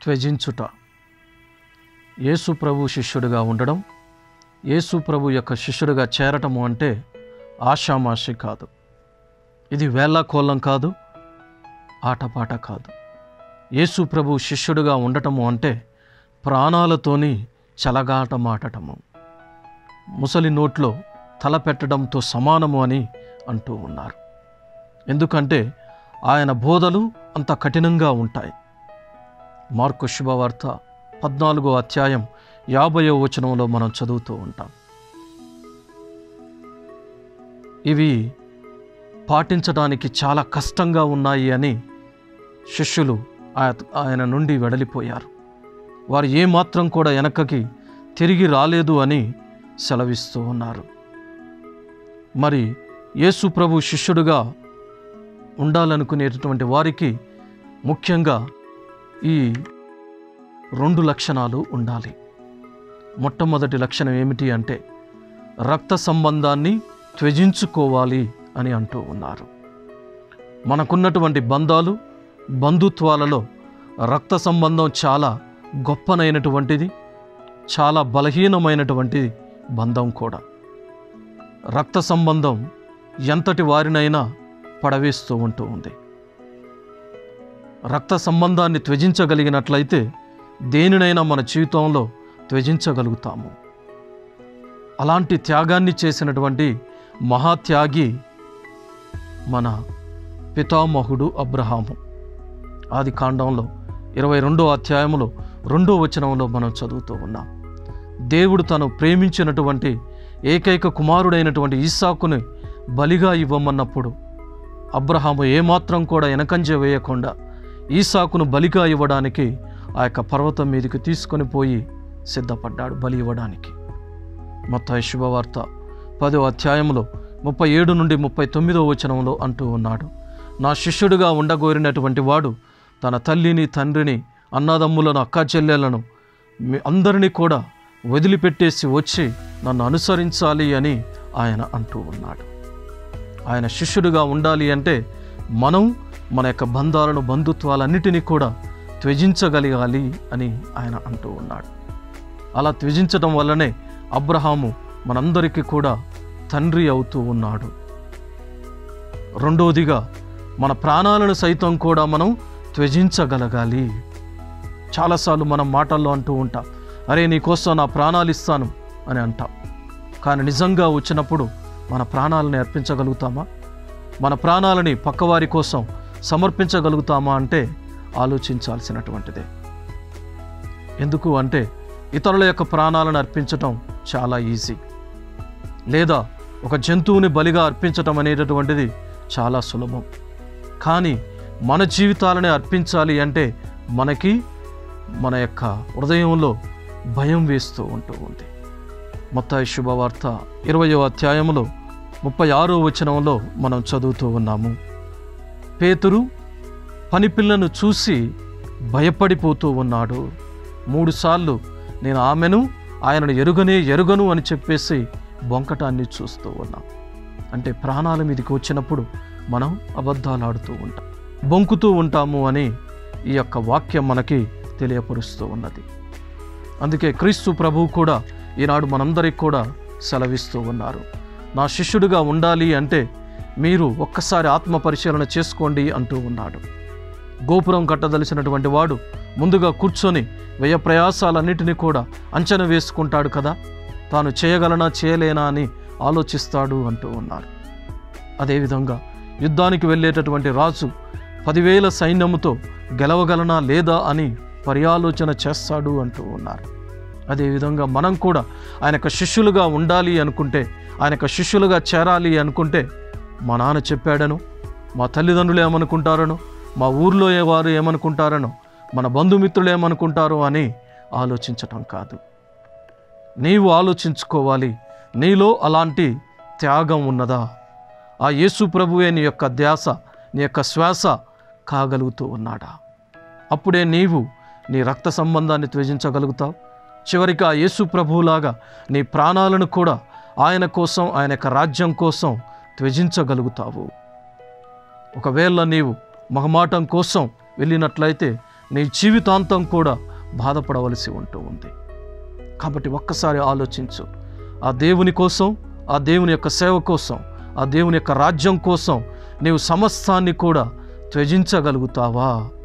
త్యజించుట యేసు ప్రభు శిష్యుడిగా ఉండడం యేసు ప్రభు యొక్క శిష్యుడిగా చేరటము అంటే ఆషామాషి కాదు ఇది వేళ్ళకోళం కాదు ఆటపాట కాదు యేసు ప్రభు శిష్యుడిగా ఉండటము అంటే ప్రాణాలతోని చలగాటమాటటము ముసలి నోట్లో తల పెట్టడంతో సమానము అని అంటూ ఉన్నారు ఎందుకంటే ఆయన బోధలు అంత కఠినంగా ఉంటాయి మార్కు శుభవార్త పద్నాలుగో అధ్యాయం యాభయో వచనంలో మనం చదువుతూ ఉంటాం ఇవి పాటించడానికి చాలా కష్టంగా ఉన్నాయి అని శిష్యులు ఆయ- ఆయన నుండి వెడలిపోయారు వారు ఏమాత్రం కూడా వెనకకి తిరిగి రాలేదు అని సెలవిస్తూ ఉన్నారు మరి యేసు ప్రభు శిష్యుడుగా ఉండాలనుకునేటటువంటి వారికి ముఖ్యంగా ఈ రెండు లక్షణాలు ఉండాలి మొట్టమొదటి లక్షణం ఏమిటి అంటే రక్త సంబంధాన్ని త్యజించుకోవాలి అని అంటూ ఉన్నారు మనకున్నటువంటి బంధాలు బంధుత్వాలలో రక్త సంబంధం చాలా గొప్పనైనటువంటిది చాలా బలహీనమైనటువంటి బంధం కూడా రక్త సంబంధం ఎంతటి వారినైనా పడవేస్తూ ఉంటూ ఉంది రక్త సంబంధాన్ని త్యజించగలిగినట్లయితే దేనినైనా మన జీవితంలో త్యజించగలుగుతాము అలాంటి త్యాగాన్ని చేసినటువంటి మహాత్యాగి మన పితామహుడు అబ్రహాము ఆది కాండంలో ఇరవై రెండో అధ్యాయంలో రెండో వచనంలో మనం చదువుతూ ఉన్నాం దేవుడు తను ప్రేమించినటువంటి ఏకైక కుమారుడైనటువంటి ఈసాకుని బలిగా ఇవ్వమన్నప్పుడు అబ్రహాము ఏమాత్రం కూడా వెనకంజ వేయకుండా ఈసాకును బలిగా ఇవ్వడానికి ఆ యొక్క పర్వతం మీదకి తీసుకొని పోయి సిద్ధపడ్డాడు బలి ఇవ్వడానికి మొత్తం శుభవార్త పదో అధ్యాయంలో ముప్పై ఏడు నుండి ముప్పై తొమ్మిదో వచనంలో అంటూ ఉన్నాడు నా శిష్యుడిగా ఉండగోరినటువంటి వాడు తన తల్లిని తండ్రిని అన్నదమ్ములను అక్కా చెల్లెలను మీ అందరినీ కూడా వదిలిపెట్టేసి వచ్చి నన్ను అనుసరించాలి అని ఆయన అంటూ ఉన్నాడు ఆయన శిష్యుడిగా ఉండాలి అంటే మనం మన యొక్క బంధాలను బంధుత్వాలన్నిటినీ కూడా త్యజించగలగాలి అని ఆయన అంటూ ఉన్నాడు అలా త్యజించడం వల్లనే అబ్రహాము మనందరికీ కూడా తండ్రి అవుతూ ఉన్నాడు రెండోదిగా మన ప్రాణాలను సైతం కూడా మనం త్యజించగలగాలి చాలాసార్లు మనం మాటల్లో అంటూ ఉంటాం అరే నీకోసం నా ప్రాణాలు ఇస్తాను అని అంటాం కానీ నిజంగా వచ్చినప్పుడు మన ప్రాణాలను అర్పించగలుగుతామా మన ప్రాణాలని పక్కవారి కోసం సమర్పించగలుగుతామా అంటే ఆలోచించాల్సినటువంటిదే ఎందుకు అంటే ఇతరుల యొక్క ప్రాణాలను అర్పించటం చాలా ఈజీ లేదా ఒక జంతువుని బలిగా అర్పించటం అనేటటువంటిది చాలా సులభం కానీ మన జీవితాలని అర్పించాలి అంటే మనకి మన యొక్క హృదయంలో భయం వేస్తూ ఉంటూ ఉంది మొత్తం శుభవార్త ఇరవయో అధ్యాయంలో ముప్పై ఆరో వచనంలో మనం చదువుతూ ఉన్నాము పేతురు పనిపిల్లను చూసి భయపడిపోతూ ఉన్నాడు మూడుసార్లు నేను ఆమెను ఆయనను ఎరుగనే ఎరుగను అని చెప్పేసి బొంకటాన్ని చూస్తూ ఉన్నాం అంటే ప్రాణాల మీదకి వచ్చినప్పుడు మనం అబద్ధాలు ఆడుతూ ఉంటాం బొంకుతూ ఉంటాము అని ఈ యొక్క వాక్యం మనకి తెలియపరుస్తూ ఉన్నది అందుకే క్రీస్తు ప్రభువు కూడా ఈనాడు మనందరికి కూడా సెలవిస్తూ ఉన్నారు నా శిష్యుడిగా ఉండాలి అంటే మీరు ఒక్కసారి ఆత్మ పరిశీలన చేసుకోండి అంటూ ఉన్నాడు గోపురం కట్టదలిసినటువంటి వాడు ముందుగా కూర్చొని వ్యయ ప్రయాసాలన్నిటినీ కూడా అంచనా వేసుకుంటాడు కదా తాను చేయగలనా చేయలేనా అని ఆలోచిస్తాడు అంటూ ఉన్నారు అదేవిధంగా యుద్ధానికి వెళ్ళేటటువంటి రాజు పదివేల సైన్యముతో గెలవగలనా లేదా అని పర్యాలోచన చేస్తాడు అంటూ ఉన్నారు అదేవిధంగా మనం కూడా ఆయన యొక్క శిష్యులుగా ఉండాలి అనుకుంటే ఆయన యొక్క శిష్యులుగా చేరాలి అనుకుంటే మా నాన్న చెప్పాడను మా తల్లిదండ్రులు ఏమనుకుంటారనో మా ఊర్లో ఏ వారు ఏమనుకుంటారనో మన బంధుమిత్రులు ఏమనుకుంటారో అని ఆలోచించటం కాదు నీవు ఆలోచించుకోవాలి నీలో అలాంటి త్యాగం ఉన్నదా ఆ యేసు ప్రభువే నీ యొక్క ధ్యాస నీ యొక్క శ్వాస కాగలుగుతూ ఉన్నాడా అప్పుడే నీవు నీ రక్త సంబంధాన్ని త్యజించగలుగుతావు చివరికి ఆ యేసు ప్రభువులాగా నీ ప్రాణాలను కూడా ఆయన కోసం ఆయన యొక్క రాజ్యం కోసం త్యజించగలుగుతావు ఒకవేళ నీవు మొహమాటం కోసం వెళ్ళినట్లయితే నీ జీవితాంతం కూడా బాధపడవలసి ఉంటూ ఉంది కాబట్టి ఒక్కసారి ఆలోచించు ఆ దేవుని కోసం ఆ దేవుని యొక్క సేవ కోసం ఆ దేవుని యొక్క రాజ్యం కోసం నీవు సమస్తాన్ని కూడా త్యజించగలుగుతావా